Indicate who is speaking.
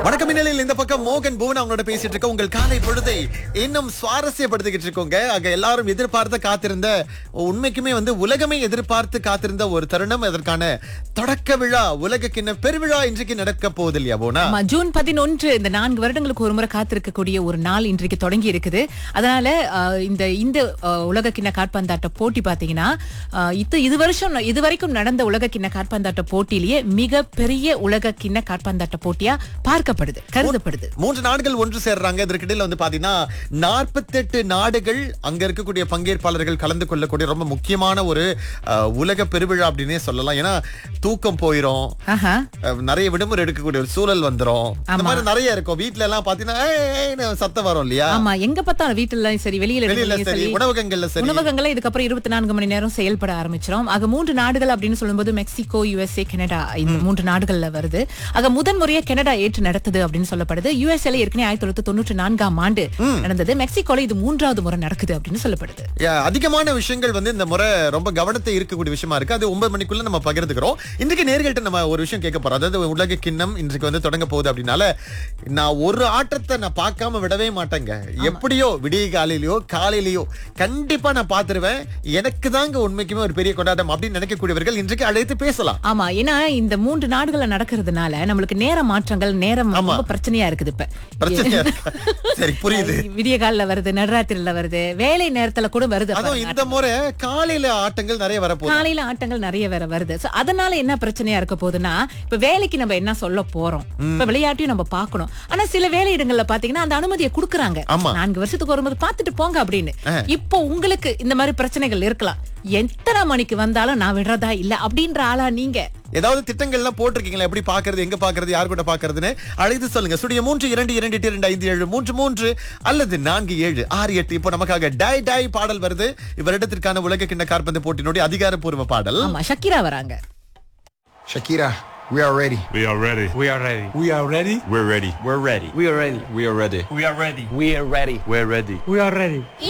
Speaker 1: வணக்கம் மின்னலில் இந்த பக்கம் மோகன் புவன் அவங்களோட பேசிட்டு இருக்க உங்கள் காலை பொழுதை இன்னும் சுவாரஸ்யப்படுத்திக்கிட்டு இருக்கோங்க அங்க எல்லாரும் எதிர்பார்த்து காத்திருந்த உண்மைக்குமே வந்து உலகமே எதிர்பார்த்து காத்திருந்த ஒரு தருணம் அதற்கான தொடக்க விழா உலக கிண்ண பெருவிழா இன்றைக்கு நடக்க போகுது இல்லையா போனா
Speaker 2: ஆமா ஜூன் பதினொன்று இந்த நான்கு வருடங்களுக்கு ஒரு முறை காத்திருக்கக்கூடிய ஒரு நாள் இன்றைக்கு தொடங்கி இருக்குது அதனால அஹ், இந்த இந்த அஹ், உலக கிண்ண காற்பந்தாட்ட போட்டி பாத்தீங்கன்னா அஹ், இது இது வருஷம் இது வரைக்கும் நடந்த உலக கிண்ண காற்பந்தாட்ட போட்டியிலேயே மிக பெரிய உலக கிண்ண காற்பந்தாட்ட போட்டியா பார்க்கப்படுது கருதப்படுது
Speaker 1: மூன்று நாடுகள் ஒன்று சேர்றாங்க இதற்கிடையில வந்து பாத்தீங்கன்னா நாற்பத்தெட்டு நாடுகள் அங்க இருக்கக்கூடிய பங்கேற்பாளர்கள் கலந்து கொள்ளக்கூடிய ரொம்ப முக்கியமான ஒரு அஹ், உலக பெருவிழா அப்படின்னே சொல்லலாம் ஏன்னா தூக்கம் போயிரும்
Speaker 2: ஆஹா
Speaker 1: அஹ், நிறைய விடுமுறை எடுக்கக்கூடிய ஒரு சூழல் வந்துரும் இந்த மாதிரி நிறைய இருக்கும் வீட்ல எல்லாம் பாத்தீங்கன்னா ஏய், ஏய்னு சத்தம் வரும் இல்லையா
Speaker 2: ஆமா எங்க பார்த்தாலும் வீட்டுல சரி வெளியில
Speaker 1: வெளியில
Speaker 2: இடங்கள்லயும்
Speaker 1: சரி
Speaker 2: சரி
Speaker 1: உணவகங்கள்ல சரி
Speaker 2: உணவகங்களை இதுக்கப்புறம் இருபத்தி நான்கு மணி நேரம் செயல்பட ஆரம்பிச்சிடும் ஆக மூன்று நாடுகள் அப்படின்னு சொல்லும்போது மெக்சிகோ யுஎஸ்ஏ கனடா இந்த மூன்று நாடுகள்ல வருது ஆக முதன் முறையா கனடா ஏற்று நடத்துது அப்படின்னு சொல்லப்படுது யுஎஸ்ஏல ஏற்கனவே ஆயிரத்தி தொள்ளாயிரத்தி தொண்ணூற்றி நான்காம் ஆண்டு நடந்தது மெக்சிகோல இது மூன்றாவது முறை நடக்குது அப்படின்னு சொல்லப்படுது
Speaker 1: யா, அதிகமான விஷயங்கள் வந்து இந்த முறை ரொம்ப கவனத்தை ஈர்க்கக்கூடிய விஷயமா இருக்கு அது ஒன்பது மணிக்குள்ள நம்ம பகிர்ந்துக்கிறோம் இன்றைக்கு நேர்கள்ட்ட நம்ம ஒரு விஷயம் கேட்க போறோம் அதாவது உலக கிண்ணம் இன்றைக்கு வந்து தொடங்க போகுது அப்படின்னால நான் ஒரு ஆட்டத்தை நான் பார்க்காம விடவே மாட்டேங்க எப்படியோ விடிய காலையிலயோ காலையிலயோ கண்டிப்பா நான் பார்த்துருவேன் எனக்கு தாங்க உண்மைக்குமே ஒரு பெரிய கொண்டாட்டம் அப்படின்னு நினைக்கக்கூடியவர்கள் இன்றைக்கு அழைத்து பேசலாம்
Speaker 2: ஆமா ஏன்னா இந்த மூன்று நாடுகள்ல நடக்கிறதுனால நம்மளுக்கு நேர மாற்றங்கள் நேரம் ரொம்ப பிரச்சனையா இருக்குது இப்ப
Speaker 1: பிரச்சனையா இருக்கா? சரி புரியுது
Speaker 2: விடிய காலில் வருது நடுராத்திரில வருது வேலை நேரத்துல கூட வருது
Speaker 1: அதுவும்
Speaker 2: பாருங்க.
Speaker 1: இந்த முறை காலையில ஆட்டங்கள் நிறைய வரப்போகுது
Speaker 2: காலையில ஆட்டங்கள் நிறைய வேற வருது சோ அதனால என்ன பிரச்சனையா இருக்க போகுதுன்னா இப்ப வேலைக்கு நம்ம என்ன சொல்ல போறோம் இப்ப விளையாட்டையும் நம்ம பார்க்கணும் ஆனா சில வேலையிடங்கள்ல பாத்தீங்கன்னா அந்த அனுமதியை கொடுக்குறாங்க
Speaker 1: ஆமா.
Speaker 2: நான்கு வருஷத்துக்கு ஒரு முறை பாத்துட்டு போங்க அப்படின்னு இப்போ உங்களுக்கு இந்த மாதிரி பிரச்சனைகள் இருக்கலாம் எத்தனை மணிக்கு வந்தாலும் நான் விடுறதா இல்ல அப்படின்ற ஆளா நீங்க
Speaker 1: ஏதாவது திட்டங்கள்லாம் போட்டிருக்கீங்களா எப்படி பாக்குறது எங்க பாக்குறது யார் கூட பாக்குறதுன்னு அழைத்து சொல்லுங்க ஸ்டுடியோ மூன்று இரண்டு இரண்டு எட்டு இரண்டு ஐந்து ஏழு மூன்று மூன்று அல்லது நான்கு ஏழு ஆறு எட்டு இப்போ நமக்காக டை டை பாடல் வருது இவரிடத்திற்கான உலக கிண்ண கார்பந்து போட்டியினுடைய அதிகாரப்பூர்வ பாடல்
Speaker 2: ஆமா ஷக்கீரா வராங்க
Speaker 3: Shakira, we are ready.
Speaker 4: We are ready.
Speaker 5: We are ready.
Speaker 6: We are ready.
Speaker 4: We're ready.
Speaker 6: We're ready.
Speaker 5: We are ready.
Speaker 6: We are ready.
Speaker 5: We are ready.
Speaker 6: We are ready.
Speaker 4: We're ready.
Speaker 6: We are ready.